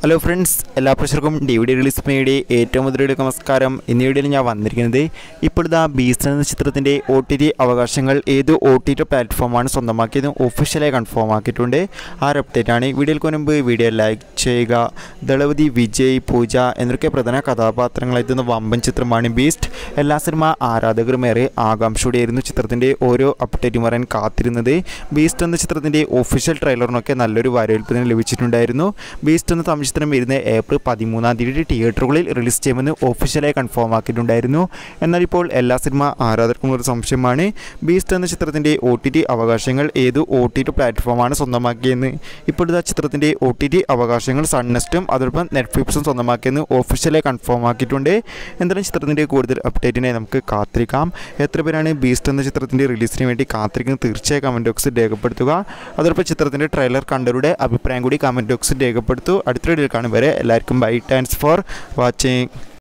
hello friends എല്ലാ പ്രേക്ഷകർക്കും D V D release മേയുടെ ഏറ്റവും മുതലുള്ള നമസ്കാരം എന്നീ വീഡിയോയിൽ ഞാൻ വന്നിരിക്കുന്നത് ഇപ്പോഴത്തെ ബീസ്റ്റ് എന്ന ചിത്രത്തിൻ്റെ ഒ ടി ടി അവകാശങ്ങൾ ഏത് ഒ ടി ടി പ്ലാറ്റ്ഫോമാണ് സ്വന്തമാക്കിയത് ഒഫീഷ്യലായി കൺഫേം ആക്കിയിട്ടുണ്ട് ആ ഒരു അപ്ഡേറ്റാണ് വീഡിയോയ്ക്ക് മുൻപ് വീഡിയോ ലൈക്ക് ചെയ്യുക ദളപതി വിജയ് പൂജ എന്നൊക്കെ പ്രധാന കഥാപാത്രങ്ങളെത്തുന്ന വമ്പൻ ചിത്രമാണ് ബീസ്റ്റ് എല്ലാ സിനിമ ആരാധകരും ഏറെ ആകാംക്ഷയോടെയായിരുന്നു ചിത്രത്തിൻ്റെ ഓരോ അപ്ഡേറ്റും പറയാൻ കാത്തിരുന്നത് ബീസ്റ്റ് എന്ന ചിത്രത്തിൻ്റെ ഒഫീഷ്യൽ ട്രെയിലറിനൊക്കെ നല്ലൊരു വരവേൽപ്പ് തന്നെ ലഭിച്ചിട്ടുണ്ടായിരുന്നു ബീസ്റ്റ് എന്ന തമിഴ് ചിത്രം വരുന്ന ഏപ്രിൽ പതിമൂന്നാം തീയതി തിയേറ്ററുകളിൽ റിലീസ് ചെയ്യുമെന്ന് ഒഫീഷ്യലായി കൺഫേം ആക്കിയിട്ടുണ്ടായിരുന്നു എന്നാൽ ഇപ്പോൾ എല്ലാ സിനിമ ആരാധകർക്കും ഒരു സംശയമാണ് ബീസ്റ്റ് എന്ന ചിത്രത്തിൻ്റെ ഒ ടി ടി അവകാശങ്ങൾ ഏത് ഒ ടി ടി പ്ലാറ്റ്ഫോമാണ് സ്വന്തമാക്കിയെന്ന് ഇപ്പോഴത്തെ ചിത്രത്തിൻ്റെ ഒ ടി ടി അവകാശങ്ങൾ സൺനെസ്റ്റും അതോടൊപ്പം നെറ്റ്ഫ്ലിക്സും സ്വന്തമാക്കിയെന്ന് ഒഫീഷ്യലായി കൺഫേം ആക്കിയിട്ടുണ്ട് എന്തായാലും ചിത്രത്തിൻ്റെ കൂടുതൽ അപ്ഡേറ്റിനെ നമുക്ക് കാത്തിരിക്കാം എത്ര പേരാണ് ബീസ്റ്റ് എന്ന ചിത്രത്തിൻ്റെ റിലീസിന് വേണ്ടി കാത്തിരിക്കുന്നത് തീർച്ചയായും കമൻറ്റ് ബോക്സിൽ രേഖപ്പെടുത്തുക അതോടൊപ്പം ചിത്രത്തിൻ്റെ ട്രെയിലർ കണ്ടവരുടെ അഭിപ്രായം കൂടി കമൻറ്റ് ബോക്സിൽ രേഖപ്പെടുത്തു അടുത്ത വീഡിയോയിൽ കാണും വരെ എല്ലാവർക്കും ബൈ താങ്ക്സ് ഫോർ വാച്ചിങ്